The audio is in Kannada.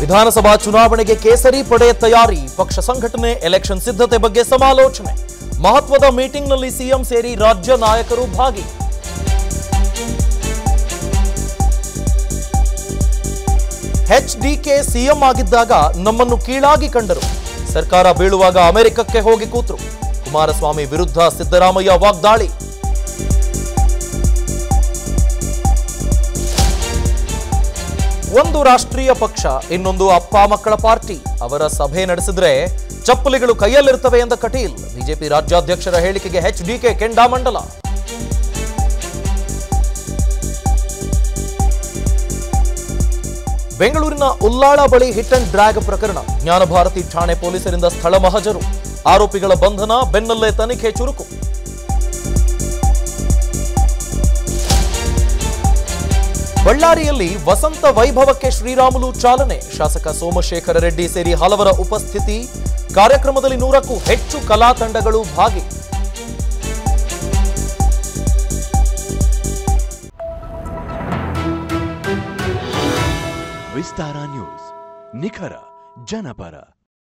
ವಿಧಾನಸಭಾ ಚುನಾವಣೆಗೆ ಕೇಸರಿ ಪಡೆ ತಯಾರಿ ಪಕ್ಷ ಸಂಘಟನೆ ಎಲೆಕ್ಷನ್ ಸಿದ್ಧತೆ ಬಗ್ಗೆ ಸಮಾಲೋಚನೆ ಮಹತ್ವದ ಮೀಟಿಂಗ್ನಲ್ಲಿ ಸಿಎಂ ಸೇರಿ ರಾಜ್ಯ ನಾಯಕರು ಭಾಗಿ ಎಚ್ಡಿಕೆ ಸಿಎಂ ಆಗಿದ್ದಾಗ ನಮ್ಮನ್ನು ಕೀಳಾಗಿ ಕಂಡರು ಸರ್ಕಾರ ಬೀಳುವಾಗ ಅಮೆರಿಕಕ್ಕೆ ಹೋಗಿ ಕೂತರು ಕುಮಾರಸ್ವಾಮಿ ವಿರುದ್ಧ ಸಿದ್ದರಾಮಯ್ಯ ವಾಗ್ದಾಳಿ ಒಂದು ರಾಷ್ಟ್ರೀಯ ಪಕ್ಷ ಇನ್ನೊಂದು ಅಪ್ಪ ಮಕ್ಕಳ ಪಾರ್ಟಿ ಅವರ ಸಭೆ ನಡೆಸಿದ್ರೆ ಚಪ್ಪಲಿಗಳು ಕೈಯಲ್ಲಿರ್ತವೆ ಎಂದ ಕಟೀಲ್ ಬಿಜೆಪಿ ರಾಜ್ಯಾಧ್ಯಕ್ಷರ ಹೇಳಿಕೆಗೆ ಎಚ್ಡಿಕೆ ಕೆಂಡಾಮಂಡಲ ಬೆಂಗಳೂರಿನ ಉಲ್ಲಾಳ ಬಳಿ ಹಿಟ್ ಅಂಡ್ ಡ್ರ್ಯಾಗ್ ಪ್ರಕರಣ ಜ್ಞಾನಭಾರತಿ ಠಾಣೆ ಪೊಲೀಸರಿಂದ ಸ್ಥಳ ಮಹಜರು ಆರೋಪಿಗಳ ಬಂಧನ ಬೆನ್ನಲ್ಲೇ ತನಿಖೆ ಚುರುಕು ಬಳ್ಳಾರಿಯಲ್ಲಿ ವಸಂತ ವೈಭವಕ್ಕೆ ಶ್ರೀರಾಮುಲು ಚಾಲನೆ ಶಾಸಕ ಸೋಮಶೇಖರ ರೆಡ್ಡಿ ಸೇರಿ ಹಲವರ ಉಪಸ್ಥಿತಿ ಕಾರ್ಯಕ್ರಮದಲ್ಲಿ ನೂರಕ್ಕೂ ಹೆಚ್ಚು ಕಲಾ ತಂಡಗಳು ಭಾಗಿ ವಿಸ್ತಾರ ನ್ಯೂಸ್ ನಿಖರ ಜನಪರ